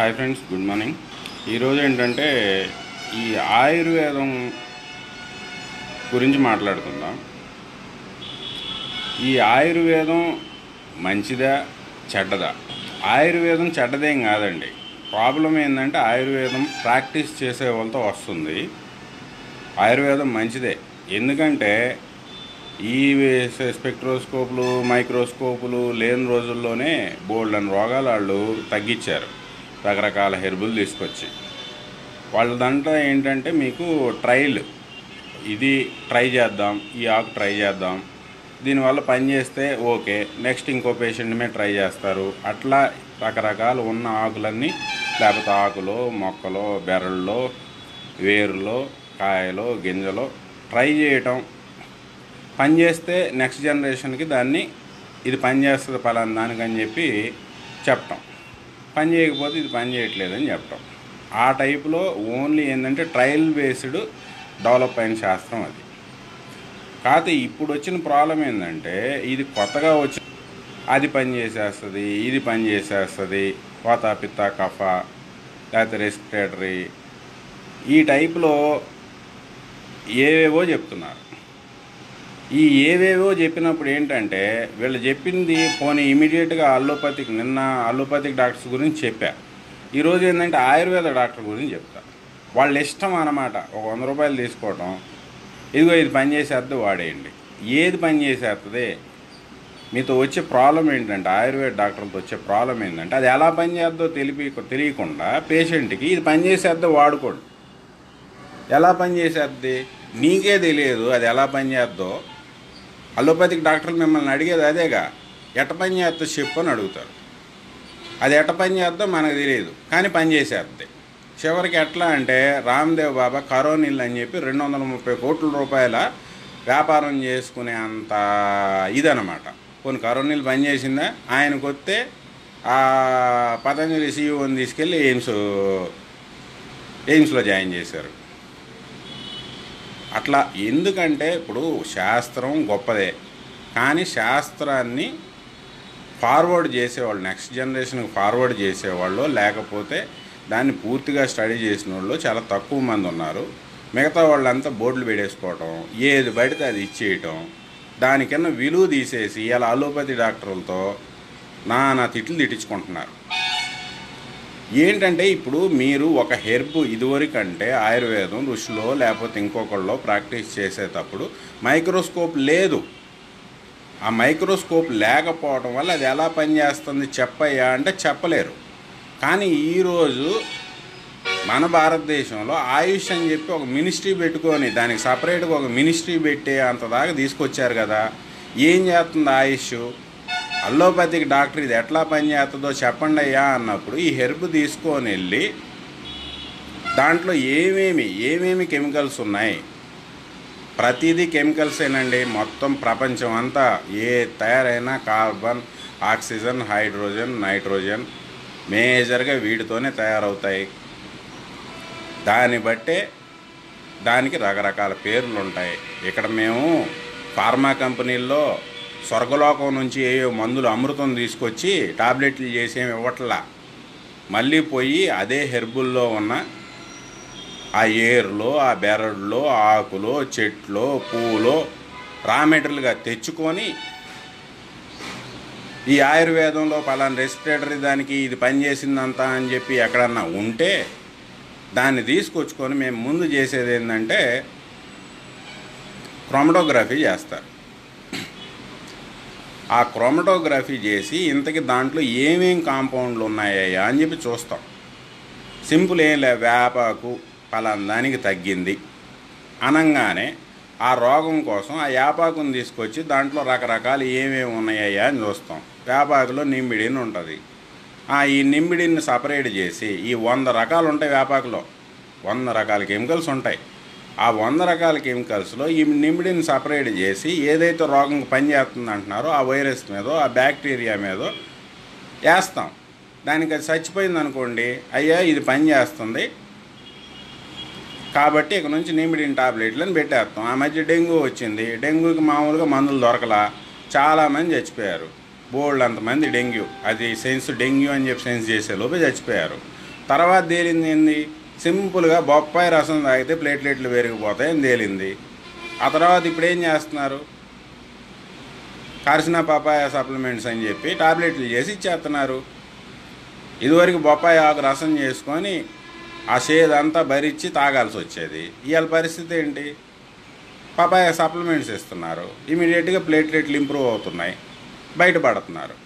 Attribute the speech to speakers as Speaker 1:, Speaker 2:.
Speaker 1: hi friends good morning ఈరోజు ఏంటంటే ఈ ఆయుర్వేదం గురించి మాట్లాడుకుందాం ఈ ఆయుర్వేదం మంచిదా చెడ్డదా ఆయుర్వేదం చెడ్డదేం కాదండి ప్రాబ్లం ఏంటంటే ఆయుర్వేదం ప్రాక్టీస్ చేసే వాళ్ళతో వస్తుంది ఆయుర్వేదం మంచిదే ఎందుకంటే ఈ స్పెక్ట్రోస్కోప్లు మైక్రోస్కోపులు లేని రోజుల్లోనే బోల్డ్ అని రోగాలు వాళ్ళు తగ్గించారు రకరకాల హెర్బులు తీసుకొచ్చి వాళ్ళ దాంట్లో ఏంటంటే మీకు ట్రయల్ ఇది ట్రై చేద్దాం ఈ ఆకు ట్రై చేద్దాం దీనివల్ల పని చేస్తే ఓకే నెక్స్ట్ ఇంకో పేషెంట్ మీద ట్రై చేస్తారు అట్లా రకరకాలు ఉన్న ఆకులన్నీ లేకపోతే ఆకులో మొక్కలో బెరల్లో వేరులో కాయలో గింజలో ట్రై చేయటం పని చేస్తే నెక్స్ట్ జనరేషన్కి దాన్ని ఇది పని చేస్తుంది పలానా దానికని చెప్పి చెప్పటం పని చేయకపోతే ఇది పని చేయట్లేదని చెప్పటం ఆ టైపులో ఓన్లీ ఏంటంటే ట్రయల్ బేస్డ్ డెవలప్ అయిన శాస్త్రం అది కాకపోతే ఇప్పుడు వచ్చిన ప్రాబ్లం ఏంటంటే ఇది కొత్తగా వచ్చి అది పని చేసేస్తుంది ఇది పని చేసేస్తుంది వాత పిత్త కఫ లేకపోతే రెస్పిరేటరీ ఈ టైపులో ఏవేవో చెప్తున్నారు ఈ ఏవేవో చెప్పినప్పుడు ఏంటంటే వీళ్ళు చెప్పింది పోనీ ఇమీడియట్గా అల్లోపతిక్ నిన్న అల్లోపతిక్ డాక్టర్స్ గురించి చెప్పా ఈరోజు ఏంటంటే ఆయుర్వేద డాక్టర్ గురించి చెప్తా వాళ్ళ ఇష్టం అన్నమాట ఒక వంద రూపాయలు తీసుకోవటం ఇదిగో ఇది పని చేసేద్దు వాడేయండి ఏది పని చేసేస్తుంది మీతో వచ్చే ప్రాబ్లం ఏంటంటే ఆయుర్వేద డాక్టర్లతో వచ్చే ప్రాబ్లం ఏంటంటే అది ఎలా పని చేద్దో తెలిపి తెలియకుండా పేషెంట్కి ఇది పని చేసేద్దో వాడుకోండి ఎలా పని చేసేద్ది నీకే తెలియదు అది ఎలా పని చేద్దో అలోపతిక్ డాక్టర్లు మిమ్మల్ని అడిగేది అదేగా ఎట్ట పని చేస్తో చెప్పు అని అడుగుతారు అది ఎట్ట పని చేద్దో మనకు తెలియదు కానీ పని చేసేద్ది చివరికి ఎట్లా అంటే రామ్దేవ్ బాబా కరోనిల్ అని చెప్పి రెండు వందల ముప్పై కోట్ల రూపాయల వ్యాపారం చేసుకునే అంత ఇదనమాట కొన్ని కరోనిల్ పని చేసిందా ఆయనకు వస్తే ఆ పతంజలి సీఈఓని తీసుకెళ్ళి ఎయిమ్స్ ఎయిమ్స్లో జాయిన్ చేశారు అట్లా ఎందుకంటే ఇప్పుడు శాస్త్రం గొప్పదే కానీ శాస్త్రాన్ని ఫార్వర్డ్ చేసేవాళ్ళు నెక్స్ట్ జనరేషన్కి ఫార్వర్డ్ చేసేవాళ్ళు లేకపోతే దాన్ని పూర్తిగా స్టడీ చేసిన వాళ్ళు చాలా తక్కువ మంది ఉన్నారు మిగతా వాళ్ళంతా బోర్డులు పెట్టేసుకోవటం ఏది పడితే అది ఇచ్చేయటం దానికన్నా విలువ తీసేసి ఇలా అలోపతి డాక్టర్లతో నానా తిట్లు తిట్టించుకుంటున్నారు ఏంటంటే ఇప్పుడు మీరు ఒక హెర్బ్ ఇదివరకంటే ఆయుర్వేదం ఋషిలో లేకపోతే ఇంకొకళ్ళలో ప్రాక్టీస్ చేసేటప్పుడు మైక్రోస్కోప్ లేదు ఆ మైక్రోస్కోప్ లేకపోవడం వల్ల అది ఎలా పనిచేస్తుంది చెప్పయ్యా అంటే చెప్పలేరు కానీ ఈరోజు మన భారతదేశంలో ఆయుష్ అని చెప్పి ఒక మినిస్ట్రీ పెట్టుకొని దానికి సపరేట్గా ఒక మినిస్ట్రీ పెట్టే అంత దాకా తీసుకొచ్చారు కదా ఏం చేస్తుంది ఆయుష్ అల్లోపతికి డాక్టర్ ఇది ఎట్లా పనిచేస్తుందో చెప్పండి అయ్యా అన్నప్పుడు ఈ హెర్బ్ తీసుకొని వెళ్ళి దాంట్లో ఏమేమి ఏమేమి కెమికల్స్ ఉన్నాయి ప్రతిదీ కెమికల్సేనండి మొత్తం ప్రపంచం అంతా ఏ తయారైనా కార్బన్ ఆక్సిజన్ హైడ్రోజన్ నైట్రోజన్ మేజర్గా వీటితోనే తయారవుతాయి దాన్ని బట్టే దానికి రకరకాల పేర్లు ఉంటాయి ఇక్కడ మేము ఫార్మా కంపెనీల్లో స్వర్గలోకం నుంచి ఏవో మందులు అమృతం తీసుకొచ్చి టాబ్లెట్లు చేసేమి ఇవ్వట్లా మళ్ళీ పోయి అదే హెర్బుల్లో ఉన్న ఆ ఏరులో ఆ బెరడులో ఆకులో చెట్లో పువ్వులో రా మెటీరియల్గా తెచ్చుకొని ఈ ఆయుర్వేదంలో పలానా రెస్పిరేటరీ దానికి ఇది పనిచేసిందంతా అని చెప్పి ఎక్కడన్నా ఉంటే దాన్ని తీసుకొచ్చుకొని మేము ముందు చేసేది ఏంటంటే క్రోమటోగ్రఫీ చేస్తారు ఆ క్రోమటోగ్రఫీ చేసి ఇంతకి దాంట్లో ఏమేం కాంపౌండ్లు ఉన్నాయా అని చెప్పి చూస్తాం సింపుల్ ఏం లే వేపాకు పలానా దానికి తగ్గింది అనగానే ఆ రోగం కోసం ఆ యాపాకుని తీసుకొచ్చి దాంట్లో రకరకాలు ఏమేమి ఉన్నాయా అని చూస్తాం వేపాకులో నిమ్మిడిని ఉంటుంది ఈ నిమ్మిడిని సపరేట్ చేసి ఈ వంద రకాలు ఉంటాయి వేపాకులో వంద రకాల కెమికల్స్ ఉంటాయి ఆ వంద రకాల కెమికల్స్లో ఈ నిమ్మిడిని సపరేట్ చేసి ఏదైతే రోగం పనిచేస్తుంది అంటున్నారో ఆ వైరస్ మీదో ఆ బ్యాక్టీరియా మీదో వేస్తాం దానికి అది చచ్చిపోయింది అనుకోండి అయ్యా ఇది పని చేస్తుంది కాబట్టి ఇక నుంచి నిమిడిన్ టాబ్లెట్లను పెట్టేస్తాం ఆ మధ్య డెంగ్యూ వచ్చింది డెంగ్యూకి మామూలుగా మందులు దొరకలా చాలామంది చచ్చిపోయారు బోల్డ్ అంతమంది డెంగ్యూ అది సెన్స్ డెంగ్యూ అని చెప్పి సెన్స్ చేసే లోపే చచ్చిపోయారు తర్వాత తేలింది ఏంది సింపుల్గా బొప్పాయి రసం తాగితే ప్లేట్లెట్లు పెరిగిపోతాయని తేలింది ఆ తర్వాత ఇప్పుడు ఏం చేస్తున్నారు కార్సిన పపాయ సప్లిమెంట్స్ అని చెప్పి టాబ్లెట్లు చేసి ఇచ్చేస్తున్నారు ఇదివరకు బొప్పాయి ఆకు రసం చేసుకొని ఆ షేడ్ అంతా భరించి తాగాల్సి వచ్చేది ఇవాళ పరిస్థితి ఏంటి పపాయ సప్లిమెంట్స్ ఇస్తున్నారు ఇమీడియట్గా ప్లేట్లెట్లు ఇంప్రూవ్ అవుతున్నాయి బయటపడుతున్నారు